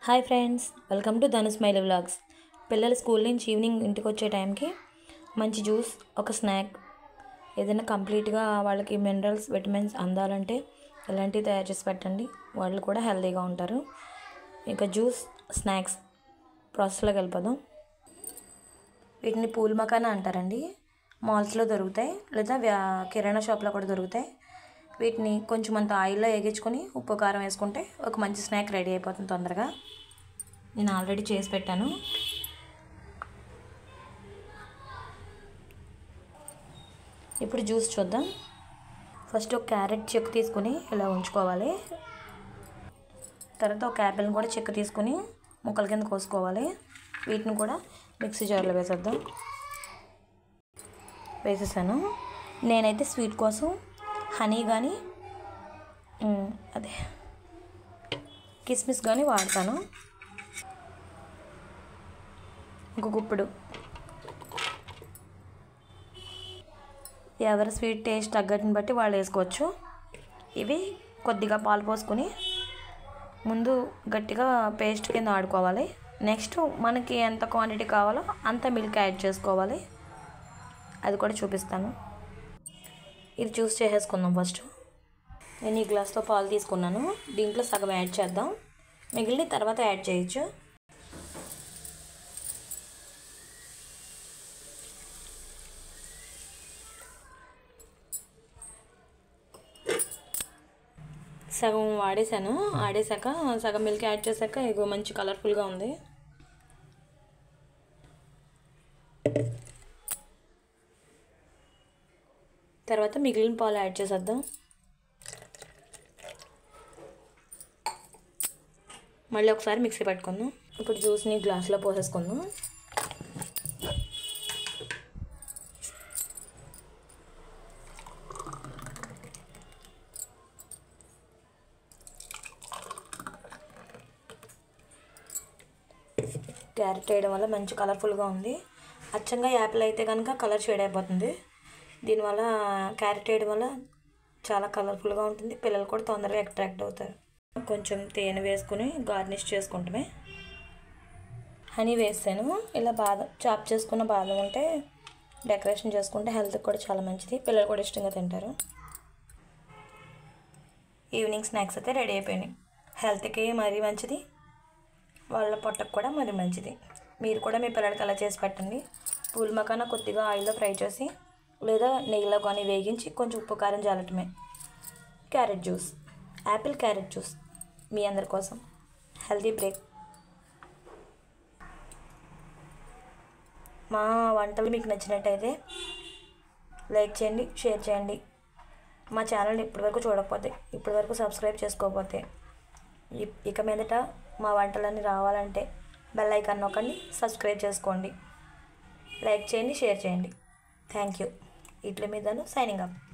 hi friends welcome to Dhanu smile vlogs పిల్లలు school నుంచి evening ఇంటికి వచ్చే టైంకి మంచి జ్యూస్ ఒక స్నాక్ ఏదైనా కంప్లీట్గా వాళ్ళకి మినరల్స్ విటమిన్స్ అందాలంటే ఇలాంటివి తయారు చేసి పెట్టండి వాళ్ళు కూడా హెల్తీగా ఉంటారు ఇంకా జ్యూస్ స్నాక్స్ ప్రాసెస్లోకి వెళ్ళిపోదాం వీటిని పూల్ మకానా అంటారండి మాల్స్లో దొరుకుతాయి లేదా వ్యా కిరాణా షాప్లో కూడా దొరుకుతాయి వీటిని కొంచెం అంత ఆయిల్లో వేగించుకొని ఉప్పు కారం వేసుకుంటే ఒక మంచి స్నాక్ రెడీ అయిపోతుంది తొందరగా నేను ఆల్రెడీ చేసి పెట్టాను ఇప్పుడు జ్యూస్ చూద్దాం ఫస్ట్ ఒక క్యారెట్ చెక్కు తీసుకుని ఇలా ఉంచుకోవాలి తర్వాత ఒక యాపిల్ని కూడా చెక్కు తీసుకుని ముక్కల కింద కోసుకోవాలి వీటిని కూడా మిక్సీ జార్లో వేసేద్దాం వేసేసాను నేనైతే స్వీట్ కోసం హనీ కానీ ఉమ్, అదే కిస్మిస్ కానీ వాడతాను ఇంకొక గుప్పుడు ఎవరి స్వీట్ టేస్ట్ తగ్గట్టుని బట్టి వాళ్ళు వేసుకోవచ్చు ఇవి కొద్దిగా పాలు పోసుకొని ముందు గట్టిగా పేస్ట్ కింద ఆడుకోవాలి నెక్స్ట్ మనకి ఎంత క్వాంటిటీ కావాలో అంత మిల్క్ యాడ్ చేసుకోవాలి అది కూడా చూపిస్తాను ఇది చూస్ చేసేసుకుందాం ఫస్ట్ నేను ఈ గ్లాస్తో పాలు తీసుకున్నాను దీంట్లో సగం యాడ్ చేద్దాం మిగిలిన తర్వాత యాడ్ చేయొచ్చు సగం వాడేసాను ఆడేసాక సగం మిల్క్ యాడ్ చేశాక ఇగో మంచి కలర్ఫుల్గా ఉంది తర్వాత మిగిలిన పాలు యాడ్ చేసేద్దాం మళ్ళీ ఒకసారి మిక్సీ పట్టుకుందాం ఇప్పుడు జ్యూస్ని గ్లాస్లో పోసేసుకుందాం క్యారెట్ వేయడం వల్ల మంచి కలర్ఫుల్గా ఉంది అచ్చంగా యాపిల్ అయితే కనుక కలర్ షేడ్ అయిపోతుంది దీనివల్ల క్యారెట్ వేయడం వల్ల చాలా కలర్ఫుల్గా ఉంటుంది పిల్లలు కూడా తొందరగా అట్రాక్ట్ అవుతారు కొంచెం తేనె వేసుకుని గార్నిష్ చేసుకుంటమే హనీ వేసాను ఇలా బాదం చాప్ చేసుకున్న బాదం ఉంటే డెకరేషన్ చేసుకుంటే హెల్త్కి కూడా చాలా మంచిది పిల్లలు కూడా ఇష్టంగా తింటారు ఈవినింగ్ స్నాక్స్ అయితే రెడీ అయిపోయినాయి హెల్త్కి మరీ మంచిది వాళ్ళ పొట్టకు కూడా మరి మంచిది మీరు కూడా మీ పిల్లలకి అలా చేసి పెట్టండి పూల్ మకాన కొద్దిగా ఆయిల్లో ఫ్రై చేసి లేదా నెయ్యిలో కానీ వేగించి కొంచెం ఉప్పు కారం చల్లటమే carrot juice apple carrot juice మీ అందరి కోసం హెల్తీ బ్రేక్ మా వంటలు మీకు నచ్చినట్టయితే లైక్ చేయండి షేర్ చేయండి మా ఛానల్ని ఇప్పటివరకు చూడకపోతే ఇప్పటివరకు సబ్స్క్రైబ్ చేసుకోకపోతే ఇ- ఇక మీదట మా వంటలన్నీ రావాలంటే బెల్ ఐకాన్ నొక్కండి సబ్స్క్రైబ్ చేసుకోండి లైక్ చేయండి షేర్ చేయండి థ్యాంక్ యూ ఇట్ల మీదను సైనింగ్ అప్